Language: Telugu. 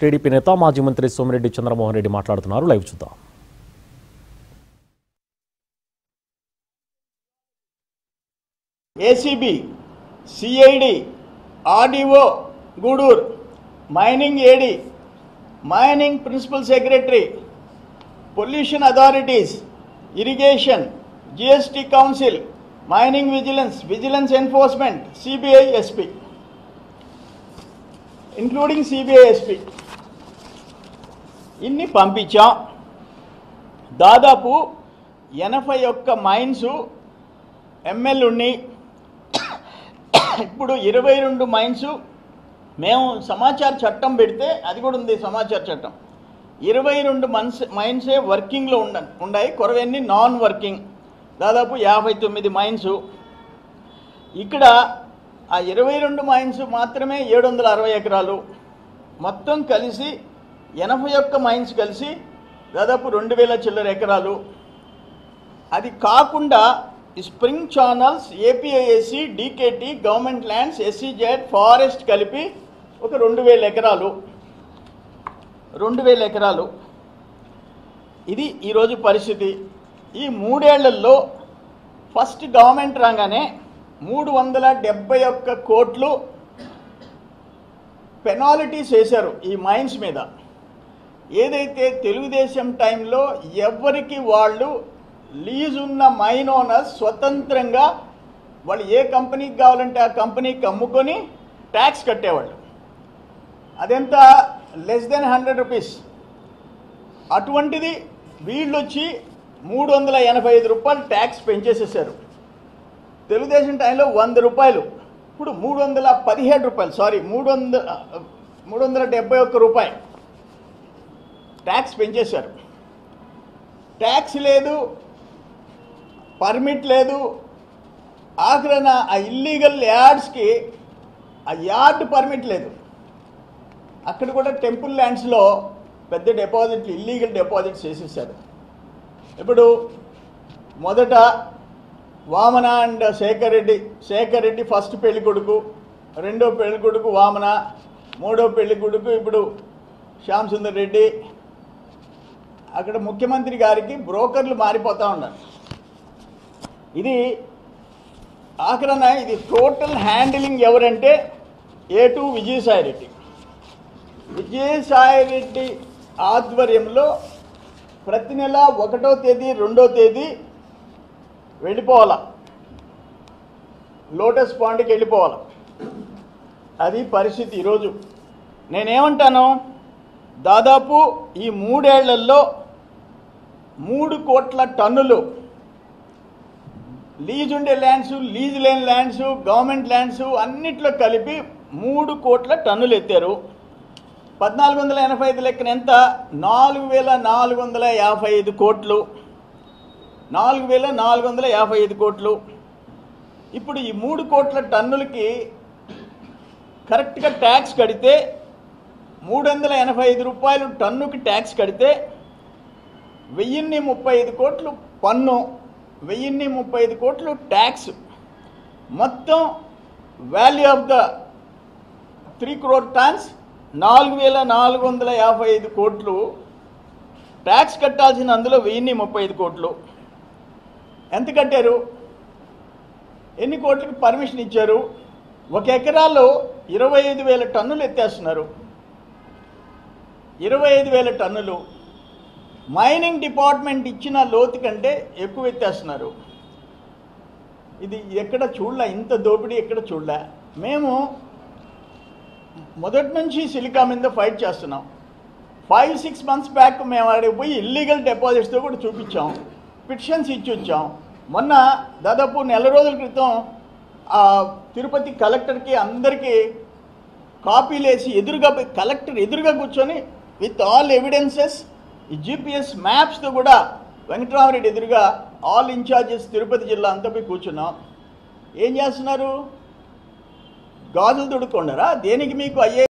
టీడీపీ నేత మాజీ మంత్రి సోమిరెడ్డి చంద్రమోహన్ రెడ్డి మాట్లాడుతున్నారు లైవ్ చూద్దాం ACB CID RDO Gudur mining AD mining principal secretary pollution authorities irrigation GST council mining vigilance vigilance enforcement CBI SP including CBI SP ఇన్ని పంపించాం దాదాపు ఎనభై ఒక్క మైన్స్ ఎంఎల్ ఉన్నాయి ఇప్పుడు ఇరవై రెండు మైన్స్ మేము సమాచార చట్టం పెడితే అది కూడా ఉంది సమాచార చట్టం ఇరవై రెండు మన్స్ మైన్సే వర్కింగ్లో ఉండ ఉన్నాయి కొరవన్నీ నాన్ వర్కింగ్ దాదాపు యాభై తొమ్మిది మైన్స్ ఇక్కడ ఆ ఇరవై రెండు మైన్స్ మాత్రమే ఏడు వందల అరవై ఎకరాలు మొత్తం కలిసి ఎనభై ఒక్క మైన్స్ కలిసి దాదాపు రెండు వేల చిల్లర ఎకరాలు అది కాకుండా ఈ spring channels APIIC DKT government lands SEZ forest కలిపి ఒక రెండు వేల ఎకరాలు రెండు వేల ఎకరాలు ఇది ఈరోజు పరిస్థితి ఈ మూడేళ్లలో ఫస్ట్ గవర్నమెంట్ రాగానే మూడు వందల డెబ్బై ఒక్క కోట్లు పెనాలిటీస్ వేశారు ఈ మైన్స్ మీద ఏదైతే తెలుగుదేశం టైంలో ఎవరికి వాళ్ళు లీజ్ ఉన్న మైన్ ఓనర్స్ స్వతంత్రంగా వాళ్ళు ఏ కంపెనీకి కావాలంటే ఆ కంపెనీకి అమ్ముకొని ట్యాక్స్ కట్టేవాళ్ళు అదెంత లెస్ దెన్ హండ్రెడ్ రూపీస్ అటువంటిది వీళ్ళు వచ్చి మూడు వందల ఎనభై ఐదు రూపాయలు ట్యాక్స్ పెంచేసేసారు తెలుగుదేశం టైంలో వంద రూపాయలు ఇప్పుడు మూడు వందల పదిహేడు రూపాయలు సారీ మూడు వందల మూడు వందల డెబ్బై ఒక్క రూపాయి ట్యాక్స్ పెంచేశారు ట్యాక్స్ లేదు పర్మిట్ లేదు ఆఖరణ ఆ ఇల్లీగల్ యార్డ్స్కి ఆ యార్డ్ పర్మిట్ లేదు అక్కడ కూడా టెంపుల్ ల్యాండ్స్లో పెద్ద డిపాజిట్లు ఇల్లీగల్ డిపాజిట్స్ చేసేసారు ఇప్పుడు మొదట వామన అండ్ శేఖర్ రెడ్డి శేఖర్ రెడ్డి ఫస్ట్ పెళ్లి కొడుకు రెండో పెళ్లి కొడుకు వామన మూడో పెళ్లి కొడుకు ఇప్పుడు శ్యామ్ సుందర్ రెడ్డి అక్కడ ముఖ్యమంత్రి గారికి బ్రోకర్లు మారిపోతూ ఉన్నారు ఇది ఆఖరణ ఇది టోటల్ హ్యాండిలింగ్ ఎవరంటే ఏ టు విజయసాయి రెడ్డి విజయసాయి రెడ్డి ఆధ్వర్యంలో ప్రతి నెల ఒకటో తేదీ రెండో తేదీ వెళ్ళిపోవాల లోటస్ పాండ్కి వెళ్ళిపోవాలి అది పరిస్థితి ఈరోజు నేనేమంటాను దాదాపు ఈ మూడేళ్లలో మూడు కోట్ల టన్నులు లీజ్ ఉండే ల్యాండ్స్ లీజ్ లేని ల్యాండ్స్ గవర్నమెంట్ ల్యాండ్స్ అన్నిట్లో కలిపి మూడు కోట్ల టన్నులు ఎత్తారు పద్నాలుగు వందల ఎనభై ఐదు లెక్కన ఎంత నాలుగు వేల నాలుగు వందల యాభై ఐదు కోట్లు నాలుగు వేల నాలుగు వందల యాభై ఐదు కోట్లు ఇప్పుడు ఈ మూడు కోట్ల టన్నులకి కరెక్ట్గా ట్యాక్స్ కడితే మూడు వందల ఎనభై ఐదు రూపాయలు టన్నుకి ట్యాక్స్ కడితే వెయ్యిన్ని ముప్పై ఐదు కోట్లు పన్ను వెయ్యిన్ని ముప్పై ఐదు కోట్లు ట్యాక్స్ మొత్తం value of the three crore tons నాలుగు వేల నాలుగు వందల యాభై ఐదు కోట్లు ట్యాక్స్ కట్టాల్సిన అందులో వెయ్యిన్ని ముప్పై ఐదు కోట్లు ఎంత కట్టారు ఎన్ని కోట్లకి పర్మిషన్ ఇచ్చారు ఒక ఎకరాలో ఇరవై ఐదు వేల టన్నులు ఎత్తేస్తున్నారు ఇరవై ఐదు వేల టన్నులు మైనింగ్ డిపార్ట్మెంట్ ఇచ్చిన లోతు కంటే ఎక్కువ ఎత్తేస్తున్నారు ఇది ఎక్కడ చూడలే ఇంత దోపిడీ ఎక్కడ చూడలే మేము మొదటి నుంచి సిలికా మీద ఫైట్ చేస్తున్నాం ఫైవ్ సిక్స్ మంత్స్ బ్యాక్ మేము అక్కడికి పోయి ఇల్లీగల్ డిపాజిట్స్తో కూడా చూపించాం పిటిషన్స్ ఇచ్చి వచ్చాం మొన్న దాదాపు నెల రోజుల క్రితం ఆ తిరుపతి కలెక్టర్కి అందరికీ కాపీలు వేసి ఎదురుగా పోయి కలెక్టర్ ఎదురుగా కూర్చొని విత్ ఆల్ ఎవిడెన్సెస్ ఈ జీపీఎస్ మ్యాప్స్తో కూడా వెంకటరామరెడ్డి ఎదురుగా ఆల్ ఇన్ఛార్జెస్ తిరుపతి జిల్లా అంతా పోయి కూర్చున్నాం ఏం చేస్తున్నారు గాజులు తుడుక్కొండరా దేనికి మీకు అయ్యే